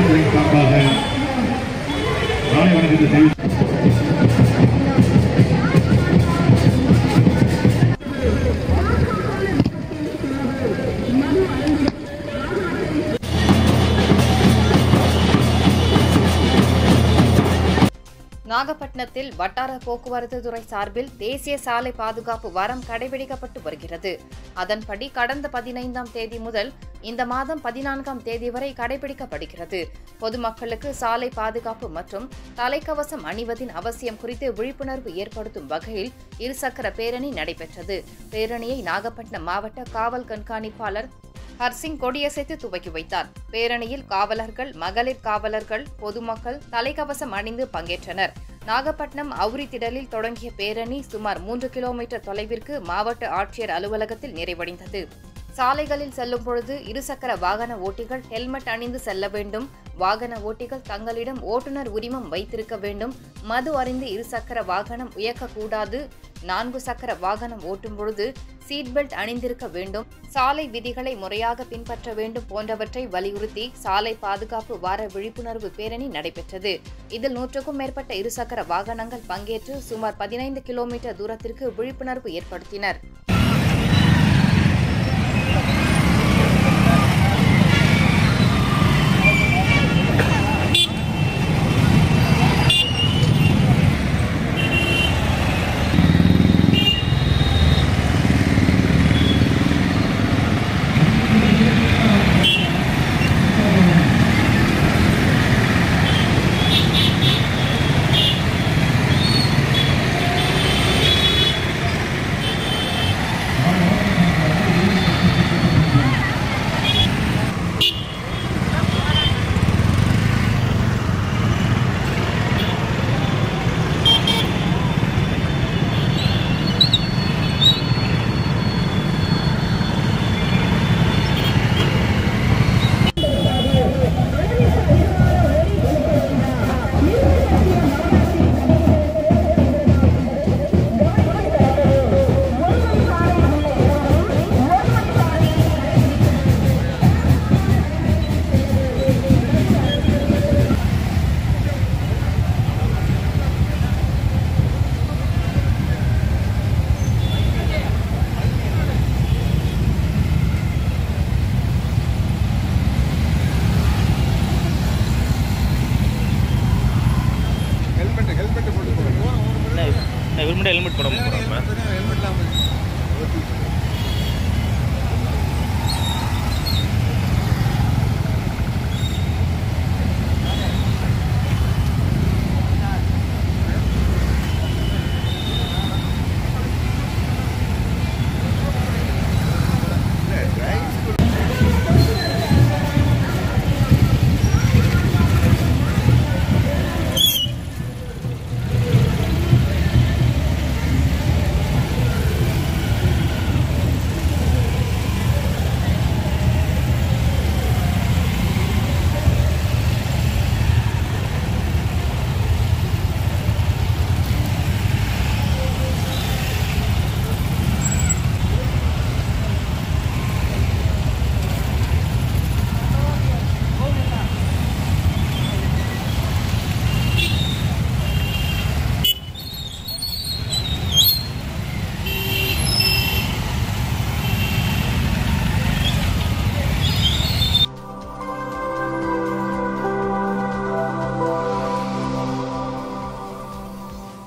காவல்துறையின் சார்பாக காலை வணக்கத்தை தெரிவித்து நாகப்பட்டினத்தில் வட்டார போக்குவரத்து துறை சார்பில் தேசிய சாலை பாதுகாப்பு வாரம் கடைபிடிக்கப்பட்டு வருகிறது அதன்படி கடந்த பதினைந்தாம் தேதி முதல் இந்த மாதம் பதினான்காம் தேதி வரை கடைபிடிக்கப்படுகிறது பொதுமக்களுக்கு சாலை பாதுகாப்பு மற்றும் தலைக்கவசம் அணிவதின் அவசியம் குறித்து விழிப்புணர்வு ஏற்படுத்தும் வகையில் இருசக்கர பேரணி நடைபெற்றது பேரணியை நாகப்பட்டினம் மாவட்ட காவல் கண்காணிப்பாளர் ஹர்சிங் கொடியசைத்து துவக்கி வைத்தார் பேரணியில் காவலர்கள் மகளிர் காவலர்கள் பொதுமக்கள் தலைக்கவசம் அணிந்து பங்கேற்றனர் நாகப்பட்டினம் அவுரித்திடலில் தொடங்கிய பேரணி சுமார் மூன்று கிலோமீட்டர் தொலைவிற்கு மாவட்ட ஆட்சியர் அலுவலகத்தில் நிறைவடைந்தது சாலைகளில் செல்லும் பொழுது இருசக்கர வாகன ஓட்டிகள் ஹெல்மெட் அணிந்து செல்ல வேண்டும் வாகன ஓட்டிகள் தங்களிடம் ஓட்டுநர் உரிமம் வைத்திருக்க வேண்டும் மது அறிந்து இருசக்கர வாகனம் இயக்கக்கூடாது நான்கு சக்கர வாகனம் ஓட்டும் பொழுது சீட் பெல்ட் அணிந்திருக்க வேண்டும் சாலை விதிகளை முறையாக பின்பற்ற வேண்டும் போன்றவற்றை வலியுறுத்தி சாலை பாதுகாப்பு வார விழிப்புணர்வு பேரணி நடைபெற்றது இதில் நூற்றுக்கும் மேற்பட்ட இருசக்கர வாகனங்கள் பங்கேற்று சுமார் பதினைந்து கிலோமீட்டர் தூரத்திற்கு விழிப்புணர்வு ஏற்படுத்தினர் ஹெல்மெட் ஹெல்மெட் போட்டு போகணும் என்ன இவர் மட்டும் ஹெல்மெட் போடாம போகிறாங்க